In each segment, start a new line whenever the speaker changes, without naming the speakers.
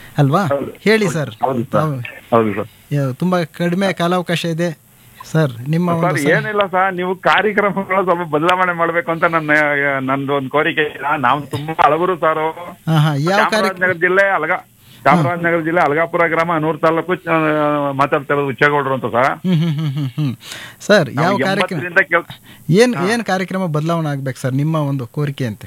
ಅಲ್ವಾ
ಹೌದು.
ಹೇಳಿ ಸರ್
ಹೌದು ಸರ್
ತಾವು
ಹೌದು ಸರ್
ಯಾ- ತುಂಬಾ ಕಡಿಮೆ ಕಾಲಾವಕಾಶ ಇದೆ ಸರ್ ನಿಮ್ಮ
ಸರ್
ಒಂದು ಸ-
ಏನಿಲ್ಲ ಸರ್ ನೀವು ಕಾರ್ಯಕ್ರಮಗಳು ಸ್ವಲ್ಪ ಬದಲಾವಣೆ ಮಾಡ್ಬೇಕು ಅಂತ ನನ್ನ ನಂದು ಒಂದು ಕೋರಿಕೆ ಇಲ್ಲ ನಾವು ತುಂಬಾ ಹಳಬರು ಸರ್
ಹಾ ಹಾ ಯಾವ ಕಾರ್ಯ
ಚಾಮರಾಜನಗರ ಜಿಲ್ಲೆ ಅಲಗ ಚಾಮರಾಜನಗರ ಜಿಲ್ಲೆ ಅಲಗಾಪುರ ಗ್ರಾಮ ಅನೂರ್ ತಾಲೂಕು ಆ, ಮಾತಾಡ್ತಾ ಇರೋದು ಉಚ್ಚೇಗೌಡರು ಅಂತ ಸರ್
ಹ್ಮ್ ಹ್ಮ್ ಹ್ಮ್ ಹ್ಮ್ ಹ್ಮ್ ಸರ್ ಯಾವ
ನಾವು
ಕಾರ್ಯಕ್ರಮ
ಎಂಬತ್ತರಿಂದ ಕೆಲ್
ಏನ್ ಏನ್ ಕಾರ್ಯಕ್ರಮ ಬದಲಾವಣೆ ಆಗ್ಬೇಕು ಸರ್ ನಿಮ್ಮ ಒಂದು ಕೋರಿಕೆ ಅಂತೆ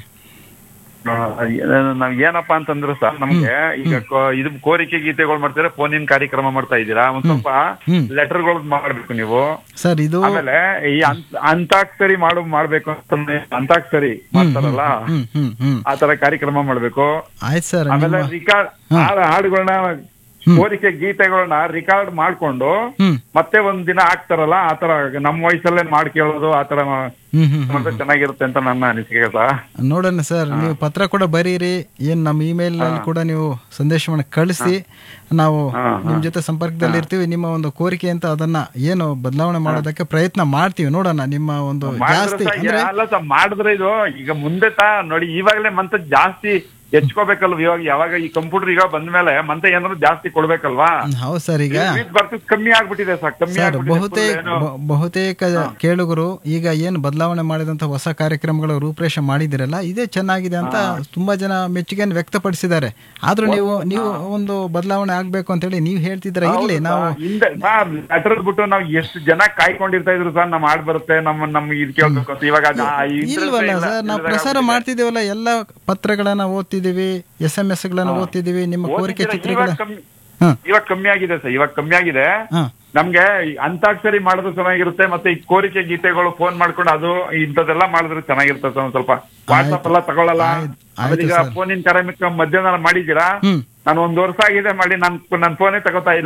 ಆ, ನಾವ್ ಏನಪ್ಪಾ ಅಂತಂದ್ರೆ ಸರ್ ನಮ್ಗೆ ಈಗ ಕೋ- ಇದು ಕೋರಿಕೆ ಗೀತೆಗಳು ಮಾಡ್ತೀರಾ ಫೋನಿನ ಕಾರ್ಯಕ್ರಮ ಮಾಡ್ತಾ ಇದ್ದೀರಾ ಒಂದ್ ಸ್ವಲ್ಪ
ಹ್ಮ್.
ಲೆಟರ್ಗಳು ಮಾಡ್ಬೇಕು ನೀವು
ಸರ್ ಇದು
ಆಮೇಲೆ ಈ ಅಂತ್- ಅಂತಾಕ್ಷರಿ ಮಾಡು ಮಾಡ್ಬೇಕು ಅಂತಂದ್ರೆ ಅಂತಾಕ್ಷರಿ ಮಾಡ್ತಾರಲ್ಲ
ಹ್ಮ್ ಹ್ಮ್ ಹ್ಮ್
ಆ ತರ ಕಾರ್ಯಕ್ರಮ ಮಾಡ್ಬೇಕು
ಆಯ್ತು ಸರ್
ಆಮೇಲೆ
ನಿಮ್ಮ
ರಿಕಾರ್ಡ್ ಹಾಡುಗಳನ್ನ ಕೋರಿಕೆ ಗೀತೆಗಳನ್ನ ರಿಕಾರ್ಡ್ ಮಾಡ್ಕೊಂಡು
ಹ್ಮ್
ಮತ್ತೆ ಒಂದ್ ದಿನ ಹಾಕ್ತಾರಲ್ಲ ಆತರ ನಮ್ಮ ವಯಸ್ಸಲ್ಲೇ ಮಾಡಿ ಕೇಳೋದು ಆತರ
ಹ್ಮ್ ಹ್ಮ್
ಮಾಡಿದ್ರೆ ಚೆನ್ನಾಗಿರುತ್ತೆ ಅಂತ ನನ್ನ ಅನಿಸಿಕೆ ಸರ್
ನೋಡೋಣ ಸರ್ ನೀವು ಪತ್ರ ಕೂಡ ಬರೀರಿ ಏನ್ ನಮ್ಮ ಇಮೇಲ್ ನಲ್ಲಿ ಕೂಡ ನೀವು ಸಂದೇಶವನ್ನು ಕಳಿಸಿ ನಾವು ನಿಮ್ ಜೊತೆ ಸಂಪರ್ಕದಲ್ಲಿ ಇರ್ತೀವಿ ನಿಮ್ಮ ಒಂದು ಕೋರಿಕೆ ಅಂತ ಅದನ್ನ ಏನು ಬದಲಾವಣೆ ಮಾಡೋದಕ್ಕೆ ಪ್ರಯತ್ನ ಮಾಡ್ತೀವಿ ನೋಡೋಣ ನಿಮ್ಮ ಒಂದು ಜಾಸ್ತಿ
ಮಾಡಿದ್ರೆ
ಅಂದ್ರೆ
ಸಹ ಅಲ್ಲ ಸರ್ ಮಾಡಿದ್ರೆ ಇದು ಈಗ ಮುಂದೆ ತಾ ನೋಡಿ ಇವಾಗಲೇ ಮಂತ ಜಾಸ್ತಿ ಹೆಚ್ಕೋಬೇಕಲ್ವ ಇವಾಗ ಯಾವಾಗ ಈ ಕಂಪ್ಯೂಟರ್ ಈಗ ಬಂದ್ಮೇಲೆ ಮಂತ ಏನಾದ್ರು ಜಾಸ್ತಿ ಕೊಡ್ಬೇಕಲ್ವಾ
ಹ್ಮ್, ಹೌದು ಸರ್ ಈಗ
ಬರ್ತಿದ್ ಕಮ್ಮಿ ಆಗ್ಬಿಟ್ಟಿದೆ ಸರ್ ಕಮ್ಮಿ
ಸರ್
ಆಗ್ಬಿಟ್ಟಿದೆ
ಬಹುತೇಕ
full ಏನು-
ಬ- ಬಹುತೇಕ ಕೇಳುಗರು ಈಗ ಏನು ಬದಲಾವಣೆ ಮಾಡಿದಂತ ಹೊಸ ಕಾರ್ಯಕ್ರಮಗಳ ರೂಪರೇಷ ಮಾಡಿದಿರಲ್ಲ ಇದೇ ಚೆನ್ನಾಗಿದೆ ಅಂತ ತುಂಬಾ ಜನ ಮೆಚ್ಚುಗೆಯನ್ನು ವ್ಯಕ್ತಪಡಿಸಿದ್ದಾರೆ ಆದ್ರೂ ನೀವು ನೀವು ಒಂದು ಬದಲಾವಣೆ ಆಗ್ಬೇಕು ಅಂತ ಹೇಳಿ ನೀವು ಹೇಳ್ತಿದ್ರ ಇರ್ಲಿ ನಾವು
ಹಿಂದೆ ಸರ್ ಲೆಟರ್ ಬಿಟ್ಟು ನಾವು ಎಷ್ಟು ಜನ ಕಾಯ್ಕೊಂಡಿರ್ತಾ ಇದ್ರು ಸರ್ ನಮ್ಮ ಹಾಡ್ ಬರುತ್ತೆ ನಮ್ಮ ನಮ್ಗೆ ಇದು ಕೇಳ್ಬೇಕು ಅಂತ ಇವಾಗ ಅದು ಆ interest
ಇಲ್ವಲ್ಲ
ಇಲ್ಲ.
ಸರ್ ನಾವು
ಇಲ್ದಾಗ
ಪ್ರಸಾರ
ಆಗ್ಬಿಟ್ಟಿದೆ.
ಮಾಡ್ತಿದ್ದೀವಲ್ಲ ಎಲ್ಲ ಪತ್ರಗಳನ್ನ ಓದ್ತಿದೀವಿ ಎಸ್ ಎಂ ಎಸ್ ಗಳನ್ನ ಓದ್ತಿದೀವಿ ನಿಮ್ಮ ಕೋರಿಕೆ
ಓದಿದ್ರೆ
ಚಿತ್ರಗಳ
ಇವಾಗ ಕಮ್ಮಿ
ಹಾ
ಇವಾಗ ಕಮ್ಮಿ ಆಗಿದೆ ಸರ್ ಇವಾಗ ಕಮ್ಮಿ ಆಗಿದೆ
ಹಾ
ನಮ್ಗೆ ಈ ಅಂತಾಕ್ಷರಿ ಮಾಡೋದು ಚೆನ್ನಾಗಿರುತ್ತೆ ಮತ್ತೆ ಈ ಕೋರಿಕೆ ಗೀತೆಗಳು ಫೋನ್ ಮಾಡ್ಕೊಂಡು ಅದು ಇಂಥದ್ದೆಲ್ಲ ಮಾಡಿದ್ರೆ ಚೆನ್ನಾಗಿರುತ್ತೆ ಸರ್ ಒಂದ್ ಸ್ವಲ್ಪ ವಾಟ್ಸಪ್ ಎಲ್ಲ ತಗೊಳಲ್ಲ
ಆಯ್ತು,
ಆಮೇಲೆ ಈಗ
ಆಯ್ತು ಸರ್.
ಫೋನಿನ ಕಾರ್ಯಕ್ರಮ ಮಧ್ಯಾಹ್ನ ಮಾಡಿದ್ದೀರಾ
ಹ್ಮ್
ನಾನು ಒಂದ್ ವರ್ಷ ಆಗಿದೆ ಮಾಡಿ ನನ್ ನನ್ ಫೋನೇ ತಗೋತಾ ಇಲ್ಲ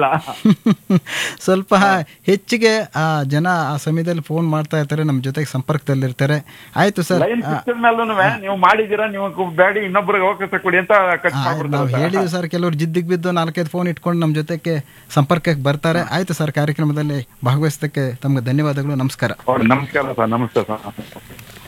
ಸ್ವಲ್ಪ ಹೆಚ್ಚಿಗೆ ಆ ಜನ ಆ ಸಮಯದಲ್ಲಿ ಫೋನ್ ಮಾಡ್ತಾ ಇರ್ತಾರೆ ನಮ್ಮ ಜೊತೆಗೆ ಸಂಪರ್ಕದಲ್ಲಿರ್ತಾರೆ ಆಯ್ತು ಸರ್
ಲೈನ್ ಸಿಸ್ಟಮ್ ಮೇಲೂ ನೀವು ಮಾಡಿದ್ದೀರಾ ನೀವು ಬೇಡಿ ಇನ್ನೊಬ್ರಿಗೆ ಅವಕಾಶ ಕೊಡಿ ಅಂತ ಕಟ್
ನಾವು
ಮಾಡ್ಬಿಡ್ತಾರೆ
ಹೇಳಿದ್ವಿ ಸರ್ ಕೆಲವರು ಜಿದ್ದಿಗೆ ಬಿದ್ದು ನಾಲ್ಕೈದು ಫೋನ್ ಇಟ್ಕೊಂಡು ನಮ್ಮ ಜೊತೆಗೆ ಸಂಪರ್ಕಕ್ಕೆ ಬರ್ತಾರೆ ಆಯ್ತು ಸರ್ ಕಾರ್ಯಕ್ರಮದಲ್ಲಿ ಭಾಗವಹಿಸೋದಕ್ಕೆ ತಮಗೆ ಧನ್ಯವಾದಗಳು ನಮಸ್ಕಾರ
ನಮಸ್ಕಾರ ಸರ್ ನಮಸ್ತೆ ಸರ್